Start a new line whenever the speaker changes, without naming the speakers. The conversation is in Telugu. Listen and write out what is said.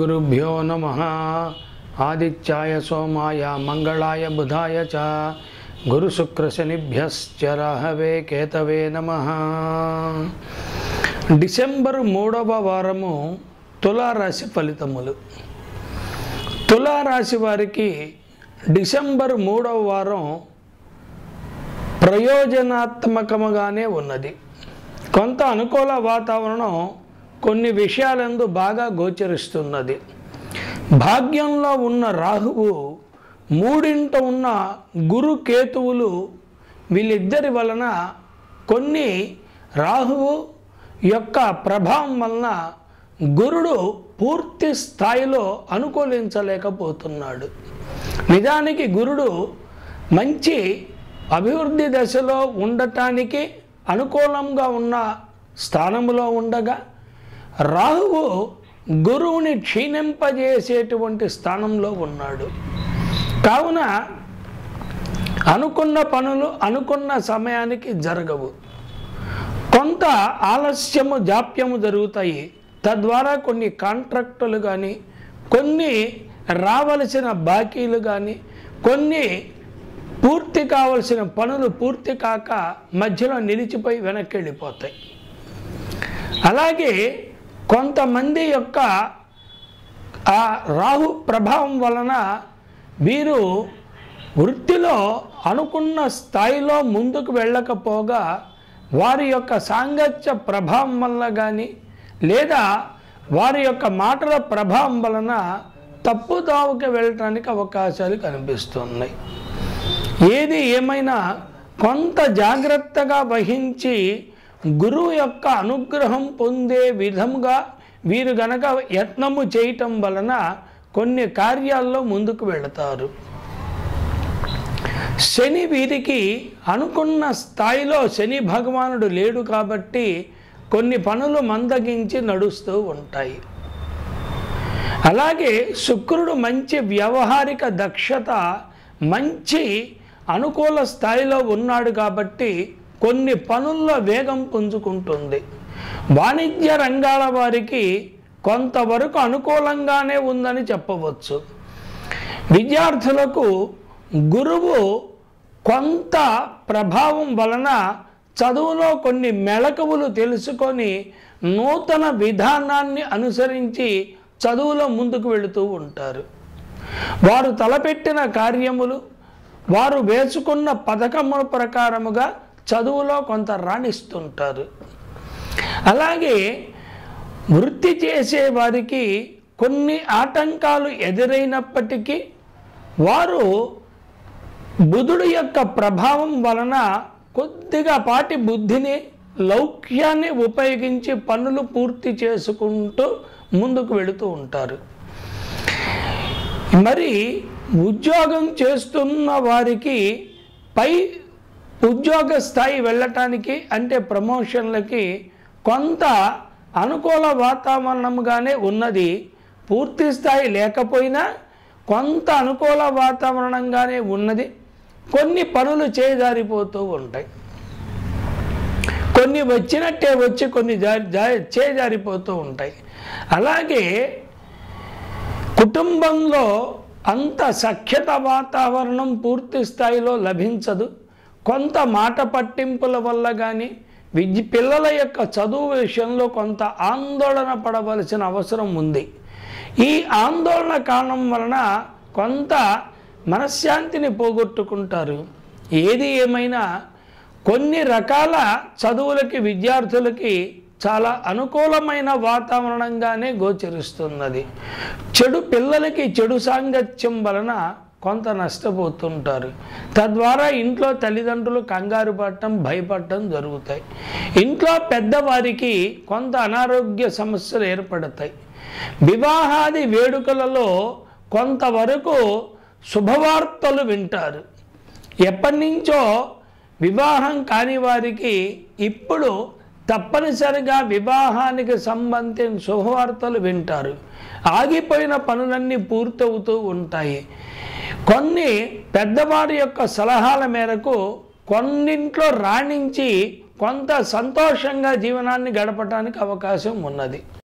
శ్రీగురుభ్యో నమ ఆదిత్యాయ సోమాయ మంగళాయ బుధాయ చ గురుశుక్రశనిభ్యశ్చ రాహవే కేతవే నమ డిసెంబర్ మూడవ వారము తులారాశి ఫలితములు తులారాశి వారికి డిసెంబర్ మూడవ వారం ప్రయోజనాత్మకముగానే ఉన్నది కొంత అనుకూల వాతావరణం కొన్ని విషయాలందు బాగా గోచరిస్తున్నది భాగ్యంలో ఉన్న రాహువు మూడింట ఉన్న గురు కేతువులు వీళ్ళిద్దరి వలన కొన్ని రాహువు యొక్క ప్రభావం వలన గురుడు పూర్తి స్థాయిలో అనుకూలించలేకపోతున్నాడు నిజానికి గురుడు మంచి అభివృద్ధి దశలో ఉండటానికి అనుకూలంగా ఉన్న స్థానంలో ఉండగా రాహువు గురువుని క్షీణింపజేసేటువంటి స్థానంలో ఉన్నాడు కావున అనుకున్న పనులు అనుకున్న సమయానికి జరగవు కొంత ఆలస్యము జాప్యము జరుగుతాయి తద్వారా కొన్ని కాంట్రాక్టులు కానీ కొన్ని రావలసిన బాకీలు కానీ కొన్ని పూర్తి కావలసిన పనులు పూర్తి కాక మధ్యలో నిలిచిపోయి వెనక్కి వెళ్ళిపోతాయి అలాగే కొంతమంది యొక్క ఆ రాహు ప్రభావం వలన వీరు వృత్తిలో అనుకున్న స్థాయిలో ముందుకు వెళ్ళకపోగా వారి యొక్క సాంగత్య ప్రభావం వల్ల కానీ లేదా వారి యొక్క మాటల ప్రభావం వలన తప్పుదావుకి వెళ్ళటానికి అవకాశాలు కనిపిస్తున్నాయి ఏది ఏమైనా కొంత జాగ్రత్తగా వహించి గురువు యొక్క అనుగ్రహం పొందే విధంగా వీరు గనక యత్నము చేయటం వలన కొన్ని కార్యాల్లో ముందుకు వెళతారు శని వీరికి అనుకున్న స్థాయిలో శని భగవానుడు లేడు కాబట్టి కొన్ని పనులు మందగించి నడుస్తూ ఉంటాయి అలాగే శుక్రుడు మంచి వ్యవహారిక దక్షత మంచి అనుకూల స్థాయిలో ఉన్నాడు కాబట్టి కొన్ని పనుల్లో వేగం పుంజుకుంటుంది వాణిజ్య రంగాల వారికి కొంతవరకు అనుకూలంగానే ఉందని చెప్పవచ్చు విద్యార్థులకు గురువు కొంత ప్రభావం వలన చదువులో కొన్ని మెళకువలు తెలుసుకొని నూతన విధానాన్ని అనుసరించి చదువులో ముందుకు వెళుతూ ఉంటారు వారు తలపెట్టిన కార్యములు వారు వేసుకున్న పథకముల ప్రకారముగా చదువులో కొంత రాణిస్తుంటారు అలాగే వృత్తి చేసే వారికి కొన్ని ఆటంకాలు ఎదురైనప్పటికీ వారు బుధుడు యొక్క ప్రభావం వలన కొద్దిగా పాటి బుద్ధిని లౌక్యాన్ని ఉపయోగించి పనులు పూర్తి చేసుకుంటూ ముందుకు వెళుతూ ఉంటారు మరి ఉద్యోగం చేస్తున్న వారికి పై ఉద్యోగ స్థాయి వెళ్ళటానికి అంటే ప్రమోషన్లకి కొంత అనుకూల వాతావరణంగానే ఉన్నది పూర్తి స్థాయి లేకపోయినా కొంత అనుకూల వాతావరణంగానే ఉన్నది కొన్ని పనులు చేజారిపోతూ ఉంటాయి కొన్ని వచ్చినట్టే వచ్చి కొన్ని జారి జారి చేజారిపోతూ ఉంటాయి అలాగే కుటుంబంలో అంత సఖ్యత వాతావరణం పూర్తి స్థాయిలో లభించదు కొంత మాట పట్టింపుల వల్ల కానీ విద్య పిల్లల యొక్క చదువు విషయంలో కొంత ఆందోళన పడవలసిన అవసరం ఉంది ఈ ఆందోళన కారణం వలన కొంత మనశ్శాంతిని పోగొట్టుకుంటారు ఏది ఏమైనా కొన్ని రకాల చదువులకి విద్యార్థులకి చాలా అనుకూలమైన వాతావరణంగానే గోచరిస్తున్నది చెడు పిల్లలకి చెడు సాంగత్యం వలన కొంత నష్టపోతుంటారు తద్వారా ఇంట్లో తల్లిదండ్రులు కంగారు పడటం భయపడటం జరుగుతాయి ఇంట్లో పెద్దవారికి కొంత అనారోగ్య సమస్యలు ఏర్పడతాయి వివాహాది వేడుకలలో కొంతవరకు శుభవార్తలు వింటారు ఎప్పటి నుంచో వివాహం కాని వారికి ఇప్పుడు తప్పనిసరిగా వివాహానికి సంబంధించిన శుభవార్తలు వింటారు ఆగిపోయిన పనులన్నీ పూర్తవుతూ ఉంటాయి కొన్ని పెద్దవారి యొక్క సలహాల మేరకు కొన్నింట్లో రాణించి కొంత సంతోషంగా జీవనాన్ని గడపడానికి అవకాశం ఉన్నది